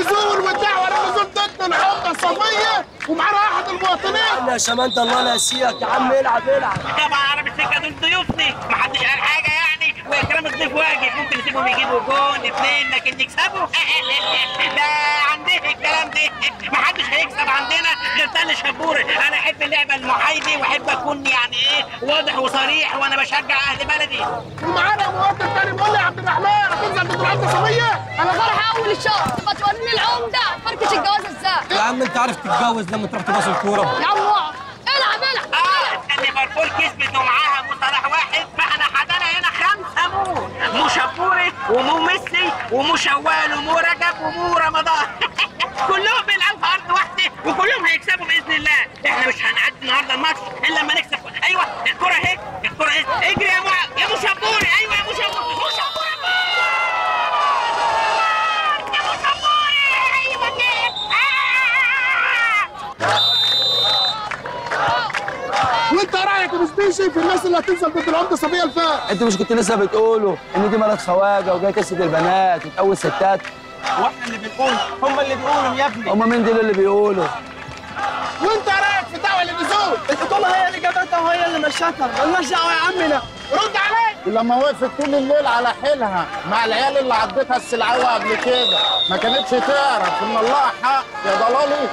النزول والدعوه للنزول ضد العمده الصفيه ومعانا احد المواطنين يا شمانت الله لا يسيك يا عم العب العب طبعا عرب السكه دول ضيوفني محدش قال حاجه يعني واكرام الضيف واجب ممكن نسيبهم يجيبوا جون اتنين لكن يكسبوا ده عندي الكلام ده محدش هيكسب عندنا غير تاني شبوري انا احب اللعبه المحايده واحب اكون يعني ايه واضح وصريح وانا بشجع اهل بلدي ومعانا مواطن تاني بيقول لي يا عبد الرحمن هتنزل ضد العمده الصفيه انا فرحة اول الشهر تبقى توريني العمدة فركش الجواز ازاي يا عم انت عارف تتجوز لما تروح تباص الكوره يا عم اقعد العب العب اه ليفربول كسبت ومعاها مو صلاح واحد فاحنا حدانا هنا خمسه مو مو شبوري ومو ميسي ومو شوال ومو رجب ومو رمضان كلهم بيلعبوا في ارض واحده وكلهم هيكسبوا باذن الله احنا مش هنعدي النهارده الماتش الا لما نكسب ايوه الكره اهي الكره اهي اجري يا مو يا مو شبوري ايوه يا مو شبوري مو شبوري جول! يا مو شبوري ايوه كده آه! وانت رايك يا مستيشي في الناس اللي هتنزل ضد العمده الصفيه الفات انتوا مش كنتوا لسه بتقولوا ان دي مرات خواجه وجايه تسد البنات وتقوي الستات واحنا اللي بنقول هم اللي بيقولوا يا ابني هم مين دول اللي بيقولوا وانت رايك في دعوه للنزول الحكومه هي اللي جابتها وهي اللي مشتها مالناش دعوه يا عمنا رد عليك لما وقفت طول الليل على حيلها مع العيال اللي عدتها السلعوه قبل كده ما كانتش تعرف ان الله حق يا ضلالي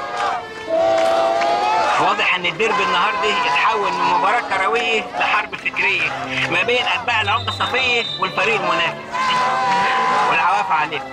واضح ان الديربي النهارده يتحول من مباراه كرويه لحرب فكريه ما بين اتباع العمده الصفيه والفريق المنافس والعوافة عليكم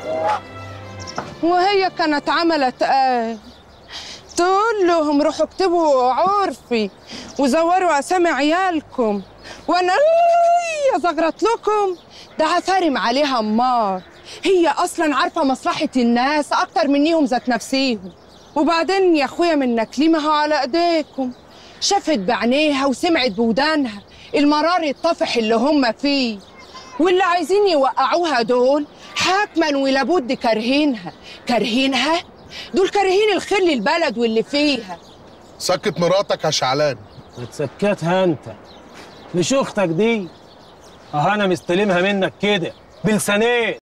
وهي كانت عملت ايه تقول لهم روحوا اكتبوا عرفي وزوروا اسامي عيالكم وانا يا زغرت لكم ده هفرم عليها امار هي اصلا عارفه مصلحه الناس اكتر منيهم ذات نفسيهم وبعدين يا اخويا من نكلمها على ايديكم شافت بعينيها وسمعت بودانها المرار الطفح اللي هم فيه واللي عايزين يوقعوها دول حتما ولابد كارهينها كارهينها دول كارهين الخير للبلد واللي فيها سكت مراتك يا شعلان تسكتها انت مش اختك دي اه انا مستلمها منك كده بلسانين